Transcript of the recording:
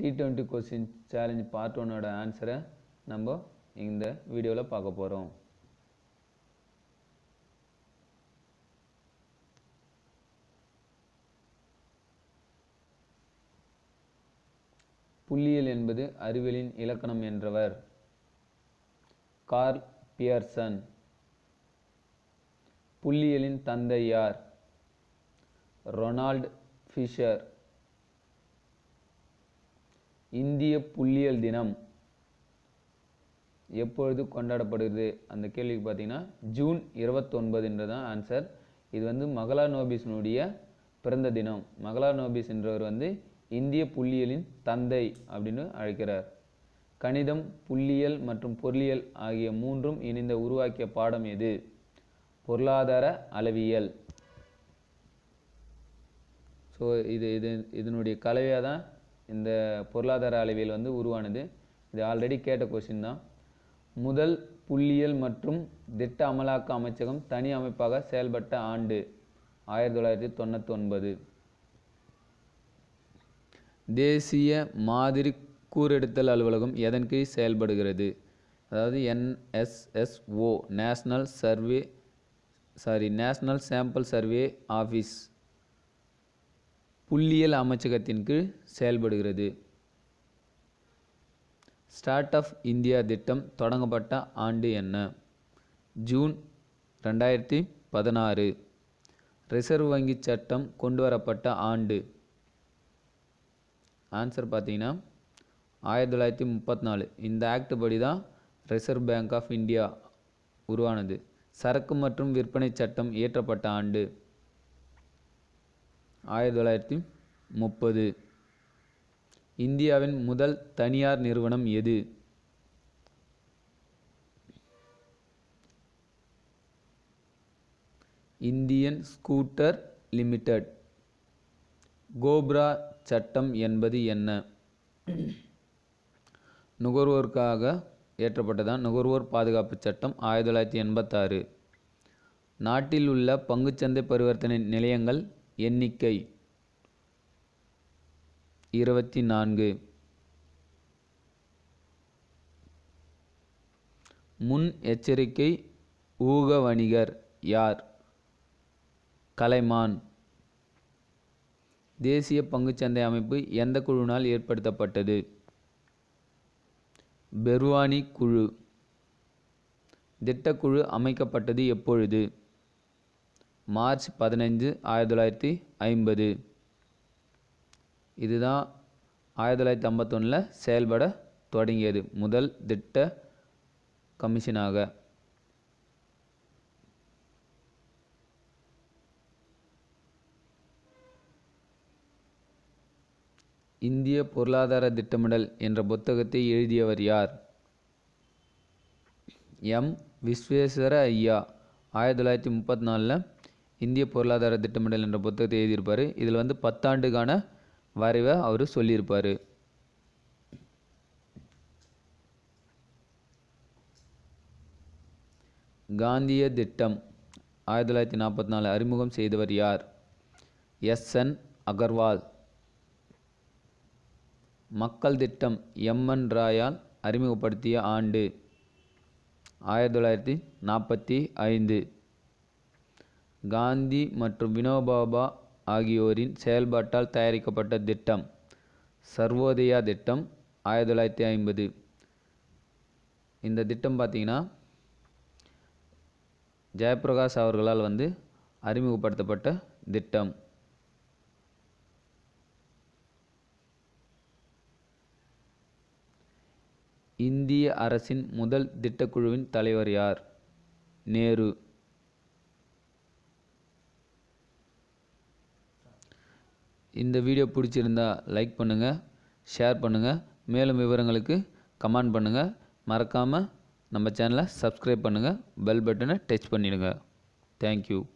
D twenty question challenge part ஒன்னோட ஆன்சரை நம்ம இந்த வீடியோவில் பார்க்க போகிறோம் புள்ளியியல் என்பது அறிவியலின் இலக்கணம் என்றவர் கார்ல் பியர்சன் புள்ளியியலின் தந்தை யார் ரொனால்ட் ஃபிஷர் இந்திய புள்ளியியல் தினம் எப்பொழுது கொண்டாடப்படுகிறது அந்த கேள்விக்கு பார்த்தீங்கன்னா ஜூன் இருபத்தொன்பதுன்றது தான் ஆன்சர் இது வந்து மகளா நோபிஸ்னுடைய பிறந்த தினம் மகளா நோபிஸ் என்றவர் வந்து இந்திய புள்ளியியலின் தந்தை அப்படின்னு அழைக்கிறார் கணிதம் புள்ளியியல் மற்றும் பொருளியல் ஆகிய மூன்றும் இணைந்த உருவாக்கிய பாடம் எது பொருளாதார அளவியல் ஸோ இது இது இதனுடைய கலவையாக தான் இந்த பொருளாதார அளவியல் வந்து உருவானது இது ஆல்ரெடி கேட்ட கொஸ்டின் தான் முதல் புள்ளியியல் மற்றும் திட்ட அமலாக்க அமைச்சகம் தனி அமைப்பாக செயல்பட்ட ஆண்டு ஆயிரத்தி தொள்ளாயிரத்தி தொண்ணூற்றி ஒன்பது தேசிய மாதிரி கூரெடுத்தல் அலுவலகம் எதன் கீழ் செயல்படுகிறது அதாவது NSSO national survey sorry national sample survey office புள்ளியியல் அமைச்சகத்தின் கீழ் செயல்படுகிறது ஸ்டார்ட் அப் இந்தியா திட்டம் தொடங்கப்பட்ட ஆண்டு என்ன ஜூன் ரெண்டாயிரத்தி பதினாறு ரிசர்வ் வங்கி சட்டம் கொண்டு வரப்பட்ட ஆண்டு ஆன்சர் பார்த்தீங்கன்னா ஆயிரத்தி தொள்ளாயிரத்தி முப்பத்தி நாலு இந்த ஆக்ட் படி தான் ரிசர்வ் பேங்க் ஆஃப் இந்தியா உருவானது சரக்கு மற்றும் விற்பனை சட்டம் இயற்றப்பட்ட ஆண்டு ஆயிரத்தி தொள்ளாயிரத்தி முப்பது இந்தியாவின் முதல் தனியார் நிறுவனம் எது இந்தியன் ஸ்கூட்டர் லிமிடெட் கோப்ரா சட்டம் என்பது என்ன நுகர்வோருக்காக ஏற்றப்பட்டதான் நுகர்வோர் பாதுகாப்பு சட்டம் ஆயிரத்தி தொள்ளாயிரத்தி எண்பத்தாறு நாட்டில் உள்ள பங்குச்சந்தை பரிவர்த்தனை நிலையங்கள் எண்ணிக்கை இருபத்தி நான்கு முன் எச்சரிக்கை ஊக வணிகர் யார் கலைமான் தேசிய பங்குச்சந்தை அமைப்பு எந்த குழுவினால் ஏற்படுத்தப்பட்டது பெர்வானி குழு திட்டக்குழு அமைக்கப்பட்டது எப்பொழுது மார்ச் பதினைஞ்சு ஆயிரத்தி தொள்ளாயிரத்தி ஐம்பது இதுதான் ஆயிரத்தி தொள்ளாயிரத்தி ஐம்பத்தொன்னில் செயல்பட தொடங்கியது முதல் திட்ட கமிஷனாக இந்திய பொருளாதார திட்டமிடல் என்ற புத்தகத்தை எழுதியவர் யார் எம் விஸ்வேஸ்வர ஐயா ஆயிரத்தி தொள்ளாயிரத்தி முப்பத்தி நாலில் இந்திய பொருளாதார திட்டமிடல் என்ற புத்தகத்தை எழுதியிருப்பார் இதில் வந்து பத்தாண்டுக்கான வரைவை அவர் சொல்லியிருப்பார் காந்திய திட்டம் ஆயிரத்தி தொள்ளாயிரத்தி நாற்பத்தி நாலு அறிமுகம் செய்தவர் யார் எஸ் என் அகர்வால் மக்கள் திட்டம் எம்என் ராயால் அறிமுகப்படுத்திய ஆண்டு ஆயிரத்தி தொள்ளாயிரத்தி நாற்பத்தி ஐந்து காந்தி மற்றும் வினோபாபா ஆகியோரின் செயல்பாட்டால் தயாரிக்கப்பட்ட திட்டம் சர்வோதயா திட்டம் ஆயிரத்தி தொள்ளாயிரத்தி ஐம்பது இந்த திட்டம் பார்த்திங்கன்னா ஜெயபிரகாஷ் அவர்களால் வந்து அறிமுகப்படுத்தப்பட்ட திட்டம் இந்திய அரசின் முதல் திட்டக்குழுவின் தலைவர் யார் நேரு இந்த வீடியோ பிடிச்சிருந்தா லைக் பண்ணுங்கள் ஷேர் பண்ணுங்கள் மேலும் விவரங்களுக்கு கமெண்ட் பண்ணுங்கள் மறக்காமல் நம்ம சேனலை சப்ஸ்கிரைப் பண்ணுங்கள் பெல் பட்டனை டச் பண்ணிடுங்க தேங்க்யூ